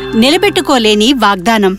నిలబెట్టుకోలేని వాగ్దానం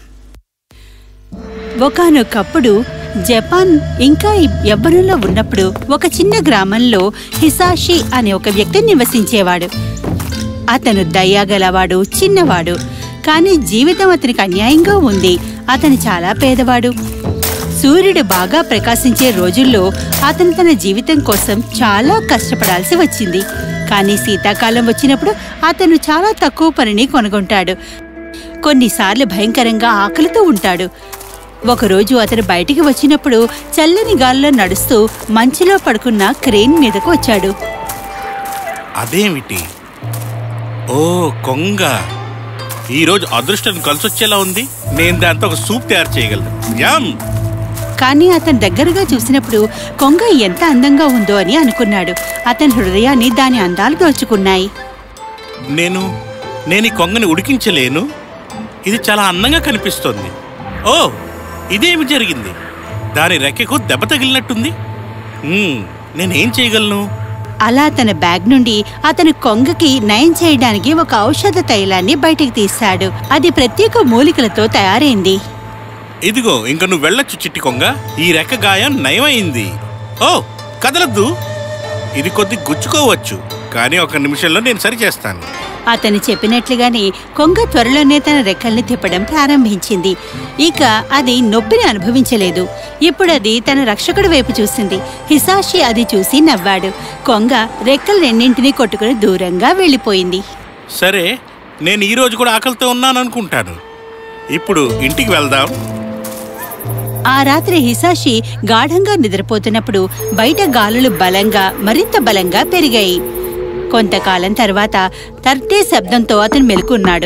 ఒకానొకప్పుడు జపాన్ ఇంకా యవ్వనంలో ఉన్నప్పుడు ఒక చిన్న గ్రామంలో హిసాషి అనే ఒక వ్యక్తి నివసించేవాడు అతను దయ్యాగలవాడు చిన్నవాడు కానీ జీవితం అతనికి అన్యాయంగా ఉంది అతను చాలా పేదవాడు సూర్యుడు బాగా ప్రకాశించే రోజుల్లో అతను తన జీవితం కోసం చాలా కష్టపడాల్సి వచ్చింది కానీ శీతాకాలం వచ్చినప్పుడు అతను చాలా తక్కువ పనిని కొనుగొంటాడు కొన్నిసార్లు భయంకరంగా ఆకలితో ఉంటాడు ఒకరోజు అతను బయటికి వచ్చినప్పుడు చల్లని గాలిలో నడుస్తూ మంచులో పడుకున్న క్రేన్ మీదకు వచ్చాడు అదేమిటి ఓ కొంగ ఈరోజు అదృష్టం కలిసొచ్చేలా ఉంది నేను దాంతో ఒక సూప్ తయారు చేయగలను యామ్ కానీ అతను దగ్గరగా చూసినప్పుడు కొంగ ఎంత అందంగా ఉందో అని అనుకున్నాడు అతని హృదయాన్ని దాని అందాలు దోచుకున్నాయి నేను నేను ఈ కొంగని ఉడికించలేను ఇది చాలా అందంగా కనిపిస్తోంది ఓ ఇదేమి జరిగింది దాని రెక్కకు దెబ్బ తగిలినట్టుంది మ్మ్, నేనేం చేయగలను అలా తన బ్యాగ్ నుండి అతను కొంగకి నయం చేయడానికి ఒక ఔషధ తైలాన్ని బయటికి తీశాడు అది ప్రత్యేక మూలికలతో తయారైంది ఇదిగో ఇంక నువ్వు వెళ్ళొచ్చు చిట్టి కొంగ ఈ రెక్క గాయం నయమైంది ఓ కదలద్దు ఇది కొద్ది గుచ్చుకోవచ్చు కానీ ఒక నిమిషంలో నేను సరి చేస్తాను అతను చెప్పినట్లుగానే కొంగ త్వరలోనే తన రెక్కల్ని తిప్పడం ప్రారంభించింది ఇక అది నొప్పిని అనుభవించలేదు ఇప్పుడు అది తన రక్షకుడి వైపు చూసింది హిసాషి అది చూసి నవ్వాడు కొంగ రెక్కలు రెండింటినీ కొట్టుకుని దూరంగా వెళ్ళిపోయింది సరే నేను ఈ రోజు కూడా ఆకలితో ఉన్నాను అనుకుంటాను ఇప్పుడు ఇంటికి వెళ్దాం ఆ రాత్రి హిసాషి గాఢంగా నిద్రపోతున్నప్పుడు బయట గాలులు బలంగా మరింత బలంగా పెరిగాయి కొంతకాలం తర్వాత తర్టే శబ్దంతో అతను మెలుకున్నాడు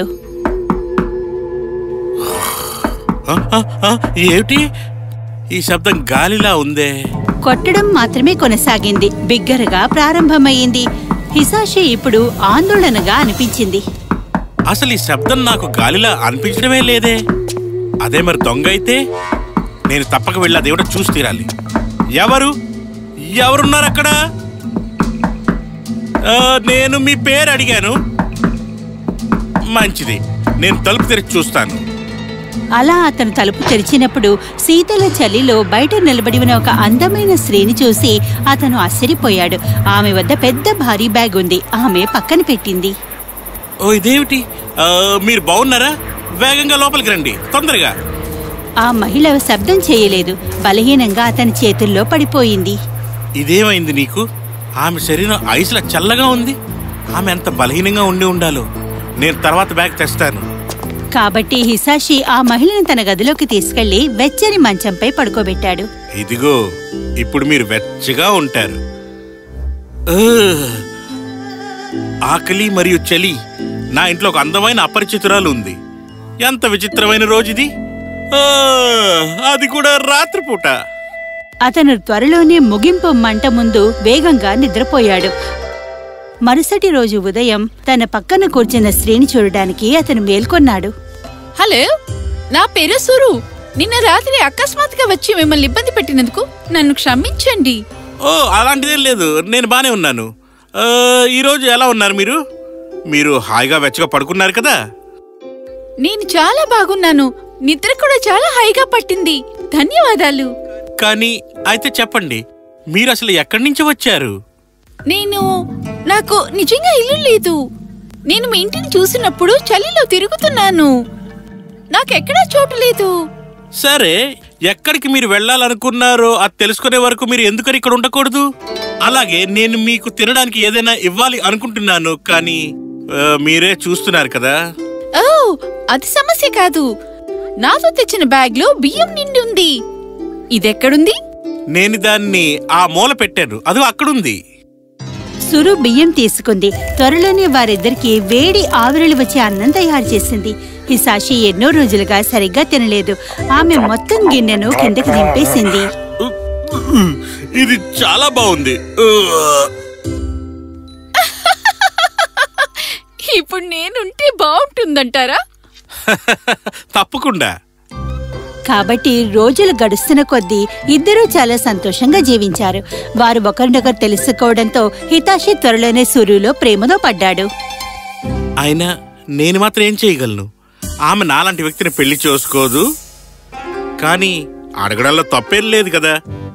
ఆ, ఆ, ఆ, ఏమిటి ఈ శబ్దం గాలిలా ఉందే కొట్టడం మాత్రమే కొనసాగింది బిగ్గరగా ప్రారంభమయ్యింది హిసాషి ఇప్పుడు ఆందోళనగా అనిపించింది అసలు ఈ శబ్దం నాకు గాలిలా అనిపించడమే లేదే అదే మరి దొంగ అయితే నేను తప్పక వెళ్ళి అదేమిటో చూసి తీరాలి ఎవరు ఎవరున్నారు అక్కడ ఆ, నేను మీ పేరు అడిగాను మంచిది నేను తలుపు తెరిచి చూస్తాను అలా అతను తలుపు తెరిచినప్పుడు శీతల చలిలో బయట నిలబడి ఉన్న ఒక అందమైన స్త్రీని చూసి అతను ఆశ్చర్యపోయాడు ఆమె వద్ద పెద్ద భారీ బ్యాగ్ ఉంది ఆమె పక్కన పెట్టింది ఓ ఇదేమిటి ఆ, మీరు బాగున్నారా వేగంగా లోపలికి రండి తొందరగా ఆ మహిళ శబ్దం చేయలేదు బలహీనంగా అతని చేతుల్లో పడిపోయింది ఇదేమైంది నీకు ఆమె శరీరం ఐసులా చల్లగా ఉంది ఆమె ఎంత బలహీనంగా ఉండి ఉండాలో నేను తర్వాత బ్యాగ్ తెస్తాను కాబట్టి హిసాషి ఆ మహిళను తన గదిలోకి తీసుకెళ్లి వెచ్చని మంచంపై పడుకోబెట్టాడు ఇదిగో ఇప్పుడు మీరు వెచ్చగా ఉంటారు ఆ, ఆకలి మరియు చలి నా ఇంట్లో ఒక అందమైన అపరిచితురాలు ఉంది ఎంత విచిత్రమైన రోజు ఇది ఆ, అది కూడా రాత్రిపూట అతను త్వరలోనే ముగింపు మంట ముందు వేగంగా నిద్రపోయాడు మరుసటి రోజు ఉదయం తన పక్కన కూర్చున్న స్త్రీని చూడడానికి అతను మేల్కొన్నాడు హలో నా పేరు సురు నిన్న రాత్రి అకస్మాత్తుగా వచ్చి మిమ్మల్ని ఇబ్బంది పెట్టినందుకు నన్ను క్షమించండి ఓ అలాంటిదేం లేదు నేను బానే ఉన్నాను ఆ, ఈరోజు ఎలా ఉన్నారు మీరు మీరు హాయిగా వెచ్చగా పడుకున్నారు కదా నేను చాలా బాగున్నాను నిద్ర కూడా చాలా హాయిగా పట్టింది ధన్యవాదాలు కానీ అయితే చెప్పండి మీరు అసలు ఎక్కడి నుంచి వచ్చారు నేను నాకు నిజంగా ఇల్లు లేదు నేను మీ ఇంటిని చూసినప్పుడు చలిలో తిరుగుతున్నాను నాకెక్కడా చోటు లేదు సరే ఎక్కడికి మీరు వెళ్ళాలనుకున్నారో అది తెలుసుకునే వరకు మీరు ఎందుకని ఇక్కడ ఉండకూడదు అలాగే నేను మీకు తినడానికి ఏదైనా ఇవ్వాలి అనుకుంటున్నాను కానీ ఆ, మీరే చూస్తున్నారు కదా ఓ అది సమస్య కాదు నాతో తెచ్చిన బ్యాగ్ లో బియ్యం నిండి ఉంది ఇదెక్కడుంది నేను దాన్ని ఆ మూల పెట్టాను అది అక్కడుంది సురు బియ్యం తీసుకుంది త్వరలోనే వారిద్దరికి వేడి ఆవిరలు వచ్చే అన్నం తయారు చేసింది హిసాషి ఎన్నో రోజులుగా సరిగ్గా తినలేదు ఆమె మొత్తం గిన్నెను కిందకి దింపేసింది ఇది చాలా బాగుంది ఇప్పుడు నేనుంటే బాగుంటుందంటారా తప్పకుండా కాబట్టి రోజులు గడుస్తున్న కొద్దీ ఇద్దరూ చాలా సంతోషంగా జీవించారు వారు ఒకరినొకరు తెలుసుకోవడంతో హితాషి త్వరలోనే సురులో ప్రేమలో పడ్డాడు అయినా నేను మాత్రం ఏం చేయగలను ఆమె నాలాంటి వ్యక్తిని పెళ్లి చేసుకోదు కానీ అడగడంలో తప్పేం లేదు కదా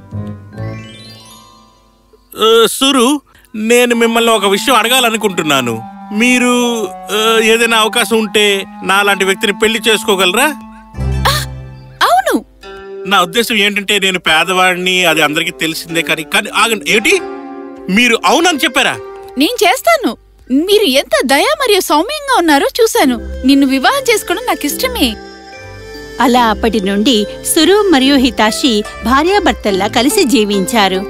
ఆ, సురు నేను మిమ్మల్ని ఒక విషయం అడగాలనుకుంటున్నాను మీరు ఆ, ఏదైనా అవకాశం ఉంటే నాలాంటి వ్యక్తిని పెళ్లి చేసుకోగలరా అవును నా ఉద్దేశం ఏంటంటే నేను పేదవాడిని అది అందరికీ తెలిసిందే కానీ కానీ ఆగండి ఏంటి మీరు అవునని చెప్పారా నేను చేస్తాను మీరు ఎంత దయ మరియు సౌమ్యంగా ఉన్నారో చూశాను నిన్ను వివాహం చేసుకోవడం నాకు ఇష్టమే అలా అప్పటి నుండి సురు మరియు హితాషి భార్యాభర్తల్లా కలిసి జీవించారు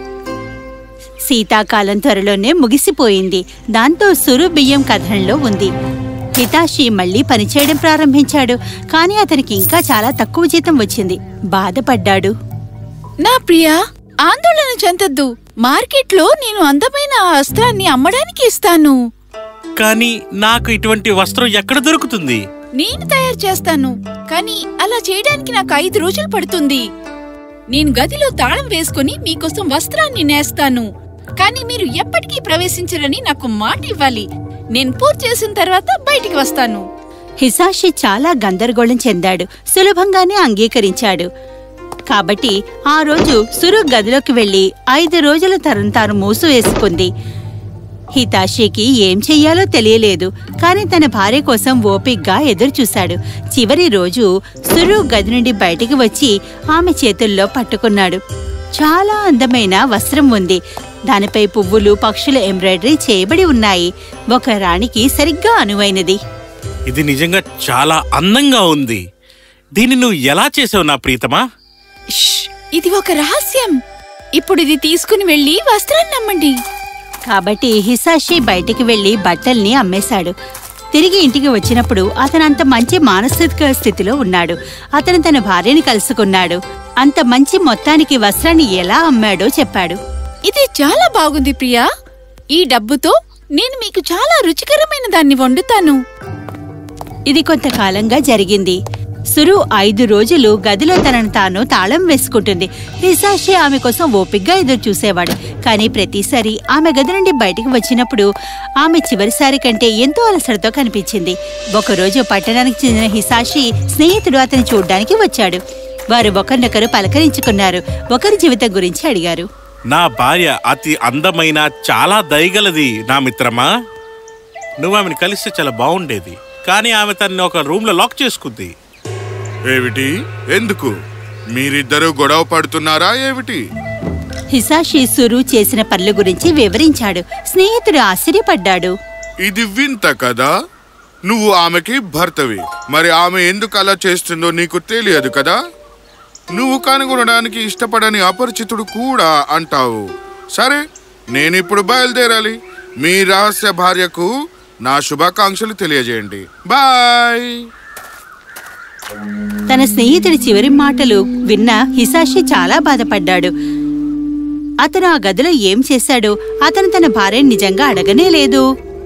శీతాకాలం త్వరలోనే ముగిసిపోయింది దాంతో సురు బియ్యం కథనంలో ఉంది హితాషి మళ్ళీ పనిచేయడం ప్రారంభించాడు కానీ అతనికి ఇంకా చాలా తక్కువ జీతం వచ్చింది బాధపడ్డాడు నా ప్రియా ఆందోళన చెందొద్దు మార్కెట్లో నేను అందమైన ఆ వస్త్రాన్ని అమ్మడానికి ఇస్తాను కానీ నాకు ఇటువంటి వస్త్రం ఎక్కడ దొరుకుతుంది నేను తయారు చేస్తాను కానీ అలా చేయడానికి నాకు ఐదు రోజులు పడుతుంది నేను గదిలో తాళం వేసుకుని మీకోసం వస్త్రాన్ని నేస్తాను కానీ మీరు ఎప్పటికీ ప్రవేశించరని నాకు మాట ఇవ్వాలి నేను పూర్తి చేసిన తర్వాత బయటికి వస్తాను హిసాషి చాలా గందరగోళం చెందాడు సులభంగానే అంగీకరించాడు కాబట్టి ఆ రోజు సురు గదిలోకి వెళ్లి ఐదు రోజుల తరం తాను మూసివేసుకుంది హితాషికి ఏం చెయ్యాలో తెలియలేదు కాని తన భార్య కోసం ఓపిగ్గా ఎదురుచూశాడు చివరి రోజు సురు గది నుండి బయటికి వచ్చి ఆమె చేతుల్లో పట్టుకున్నాడు చాలా అందమైన వస్త్రం ఉంది దానిపై పువ్వులు పక్షుల ఎంబ్రాయిడరీ చేయబడి ఉన్నాయి ఒక రాణికి సరిగ్గా అనువైనది ఇది నిజంగా చాలా అందంగా ఉంది దీన్ని నువ్వు ఎలా చేసావు నా ప్రీతమా ష్! ఇది ఒక రహస్యం ఇప్పుడు ఇది తీసుకుని వెళ్ళి వస్త్రాన్ని నమ్మండి కాబట్టి హిసాషి బయటికి వెళ్లి బట్టల్ని అమ్మేశాడు తిరిగి ఇంటికి వచ్చినప్పుడు అతను అంత మంచి మానసిక స్థితిలో ఉన్నాడు అతను తన భార్యని కలుసుకున్నాడు అంత మంచి మొత్తానికి వస్త్రాన్ని ఎలా అమ్మాడో చెప్పాడు ఇది చాలా బాగుంది ప్రియా ఈ డబ్బుతో నేను మీకు చాలా రుచికరమైన దాన్ని వండుతాను ఇది కొంతకాలంగా జరిగింది సురు ఐదు రోజులు గదిలో తనను తాను తాళం వేసుకుంటుంది హిసాషి ఆమె కోసం ఓపిగ్గా ఎదురు చూసేవాడు కానీ ప్రతిసారి ఆమె గది నుండి బయటికి వచ్చినప్పుడు ఆమె చివరిసారి కంటే ఎంతో అలసటతో కనిపించింది ఒకరోజు పట్టణానికి చెందిన హిసాషి స్నేహితుడు అతని చూడ్డానికి వచ్చాడు వారు ఒకరినొకరు పలకరించుకున్నారు ఒకరి జీవితం గురించి అడిగారు నా భార్య అతి అందమైన చాలా దయగలది నా మిత్రమా నువ్వు ఆమెను కలిస్తే చాలా బాగుండేది కానీ ఆమె తనని ఒక రూమ్ లో లాక్ చేసుకుంది ఏమిటి ఎందుకు మీరిద్దరూ గొడవ పడుతున్నారా ఏమిటి హిసాషి సురు చేసిన పనుల గురించి వివరించాడు స్నేహితుడు ఆశ్చర్యపడ్డాడు ఇది వింత కదా నువ్వు ఆమెకి భర్తవి మరి ఆమె ఎందుకు అలా చేస్తుందో నీకు తెలియదు కదా నువ్వు కనుగొనడానికి ఇష్టపడని అపరిచితుడు కూడా అంటావు సరే నేనిప్పుడు బయలుదేరాలి మీ రహస్య భార్యకు నా శుభాకాంక్షలు తెలియజేయండి బాయ్ తన స్నేహితుడి చివరి మాటలు విన్న హిసాషి చాలా బాధపడ్డాడు అతను ఆ గదిలో ఏం చేశాడో అతను తన భార్యని నిజంగా అడగనే లేదు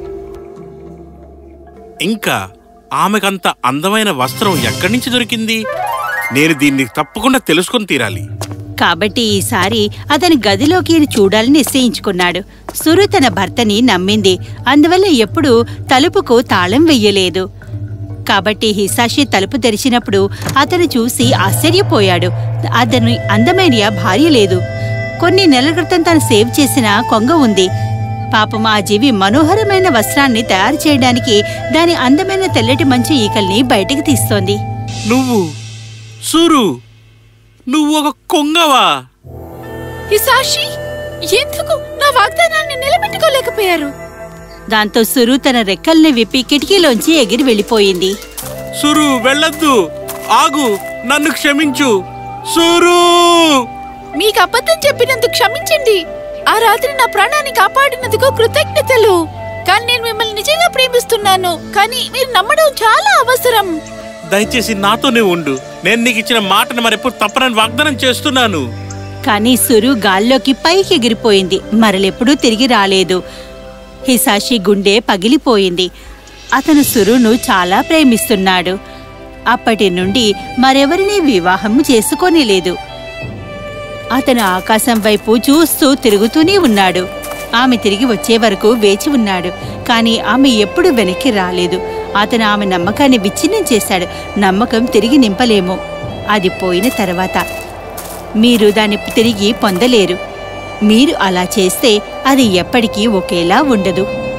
ఇంకా ఆమెకంత అందమైన వస్త్రం ఎక్కడి నుంచి దొరికింది నేను దీన్ని తప్పకుండా తెలుసుకొని తీరాలి కాబట్టి ఈసారి అతని గదిలోకి చూడాలని నిశ్చయించుకున్నాడు సురు తన భర్తని నమ్మింది అందువల్ల ఎప్పుడూ తలుపుకు తాళం వెయ్యలేదు కాబట్టి హిసాషి తలుపు తెరిచినప్పుడు అతను చూసి ఆశ్చర్యపోయాడు అతని అందమైన భార్య లేదు కొన్ని నెలల క్రితం తను సేవ్ చేసిన కొంగ ఉంది పాపం ఆ జీవి మనోహరమైన వస్త్రాన్ని తయారు చేయడానికి దాని అందమైన తెల్లటి మంచు ఈకల్ని బయటికి తీస్తోంది నువ్వు సూరు నువ్వు ఒక కొంగవా హిసాషి ఎందుకు నా వాగ్దానాన్ని నిలబెట్టుకోలేకపోయారు దాంతో సురు తన రెక్కల్ని విప్పి కిటికీలోంచి ఎగిరి వెళ్ళిపోయింది సురు వెళ్ళొద్దు ఆగు నన్ను క్షమించు సూరు మీకు అబద్ధం చెప్పినందుకు క్షమించండి ఆ రాత్రి నా ప్రాణాన్ని కాపాడినందుకు కృతజ్ఞతలు కానీ నేను మిమ్మల్ని నిజంగా ప్రేమిస్తున్నాను కానీ మీరు నమ్మడం చాలా అవసరం దయచేసి నాతోనే ఉండు నేను నీకు ఇచ్చిన మాటను మరెప్పుడు తప్పనని వాగ్దానం చేస్తున్నాను కానీ సురు గాల్లోకి పైకి ఎగిరిపోయింది మరలెప్పుడూ తిరిగి రాలేదు హిసాషి గుండె పగిలిపోయింది అతను సురును చాలా ప్రేమిస్తున్నాడు అప్పటి నుండి మరెవరినీ వివాహం చేసుకోని లేదు అతను ఆకాశం వైపు చూస్తూ తిరుగుతూనే ఉన్నాడు ఆమె తిరిగి వచ్చే వరకు వేచి ఉన్నాడు కానీ ఆమె ఎప్పుడు వెనక్కి రాలేదు అతను ఆమె నమ్మకాన్ని విచ్ఛిన్నం చేశాడు నమ్మకం తిరిగి నింపలేము అది పోయిన తర్వాత మీరు దాన్ని తిరిగి పొందలేరు మీరు అలా చేస్తే అది ఎప్పటికీ ఒకేలా ఉండదు